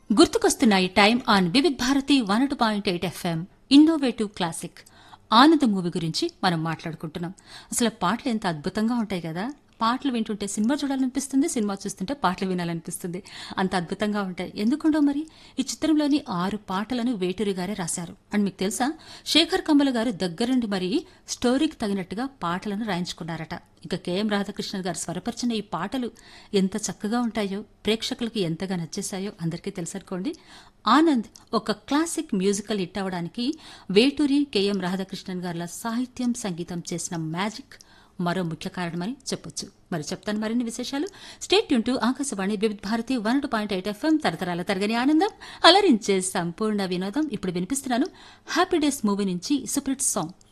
గుర్తుకొస్తున్నాయి time on Vividh Bharati one two point eight FM innovative classic Anand movie గురించి మనం మాట్లాడుకుంటున్నాం అసలు పాటలు ఎంత అద్భుతంగా ఉంటాయి కదా పాటలు వింటుంటే సినిమా చూడాలనిపిస్తుంది సినిమా చూస్తుంటే పాటలు వినాలనిపిస్తుంది అంత అద్భుతంగా ఉంటాయి ఎందుకుండో మరి ఈ చిత్రంలోని ఆరు పాటలను వేటూరి గారే రాశారు అండ్ మీకు తెలుసా శేఖర్ కమ్మల గారు దగ్గరుండి మరి స్టోరీకి తగినట్టుగా పాటలను రాయించుకున్నారట ఇక కెఎం రాధాకృష్ణ గారు స్వరపరిచిన ఈ పాటలు ఎంత చక్కగా ఉంటాయో ప్రేక్షకులకు ఎంతగా నచ్చేశాయో అందరికీ తెలుసనుకోండి ఆనంద్ ఒక క్లాసిక్ మ్యూజికల్ హిట్ అవడానికి వేటూరి కెఎం రాధాకృష్ణన్ గారుల సాహిత్యం సంగీతం చేసిన మ్యాజిక్ మరో ముఖ్య కారణమని చెప్పొచ్చు మరి చెప్తాను మరిన్ని విశేషాలు స్టేట్ యూన్ to Akashvani Vividh Bharati one point eight FM తరతరాల తరగని ఆనందం అలరించే సంపూర్ణ వినోదం ఇప్పుడు వినిపిస్తున్నాను హ్యాపీ డేస్ మూవీ నుంచి సూపర్ హిట్ సాంగ్